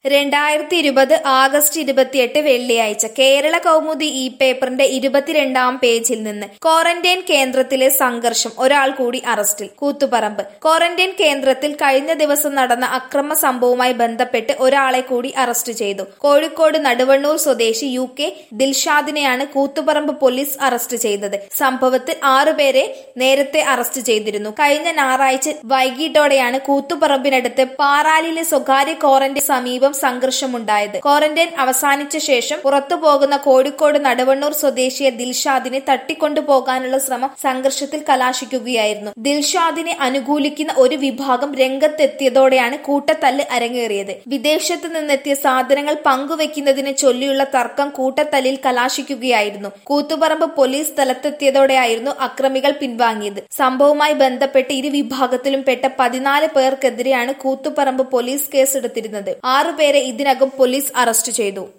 രണ്ടായിരത്തി ഇരുപത് ആഗസ്റ്റ് ഇരുപത്തിയെട്ട് വെള്ളിയാഴ്ച കേരള കൗമുദി ഈ പേപ്പറിന്റെ ഇരുപത്തിരണ്ടാം പേജിൽ നിന്ന് ക്വാറന്റൈൻ കേന്ദ്രത്തിലെ സംഘർഷം ഒരാൾ കൂടി അറസ്റ്റിൽ കൂത്തുപറമ്പ് ക്വാറന്റൈൻ കേന്ദ്രത്തിൽ കഴിഞ്ഞ ദിവസം നടന്ന അക്രമ സംഭവവുമായി ബന്ധപ്പെട്ട് ഒരാളെ കൂടി അറസ്റ്റ് ചെയ്തു കോഴിക്കോട് നടുവണ്ണൂർ സ്വദേശി യു കെ ദിൽഷാദിനെയാണ് കൂത്തുപറമ്പ് പോലീസ് അറസ്റ്റ് ചെയ്തത് സംഭവത്തിൽ ആറുപേരെ നേരത്തെ അറസ്റ്റ് ചെയ്തിരുന്നു കഴിഞ്ഞ ഞായറാഴ്ച വൈകിട്ടോടെയാണ് കൂത്തുപറമ്പിനടുത്ത് പാറാലിലെ സ്വകാര്യ ക്വാറന്റൈൻ സമീപം സംഘർഷമുണ്ടായത് ക്വാറന്റൈൻ അവസാനിച്ച ശേഷം പുറത്തു പോകുന്ന കോഴിക്കോട് നടുവണ്ണൂർ സ്വദേശിയെ ദിൽഷാദിനെ തട്ടിക്കൊണ്ടുപോകാനുള്ള ശ്രമം സംഘർഷത്തിൽ കലാശിക്കുകയായിരുന്നു ദിൽഷാദിനെ അനുകൂലിക്കുന്ന ഒരു വിഭാഗം രംഗത്തെത്തിയതോടെയാണ് കൂട്ടത്തല്ല് അരങ്ങേറിയത് വിദേശത്ത് നിന്നെത്തിയ സാധനങ്ങൾ പങ്കുവെക്കുന്നതിനെ ചൊല്ലിയുള്ള തർക്കം കൂട്ടത്തല്ലിൽ കലാശിക്കുകയായിരുന്നു കൂത്തുപറമ്പ് പോലീസ് സ്ഥലത്തെത്തിയതോടെയായിരുന്നു അക്രമികൾ പിൻവാങ്ങിയത് സംഭവവുമായി ബന്ധപ്പെട്ട് ഇരു വിഭാഗത്തിലും പെട്ട പതിനാല് പേർക്കെതിരെയാണ് കൂത്തുപറമ്പ് പോലീസ് കേസെടുത്തിരുന്നത് ആറുപേരെ ഇതിനകം പോലീസ് അറസ്റ്റ് ചെയ്തു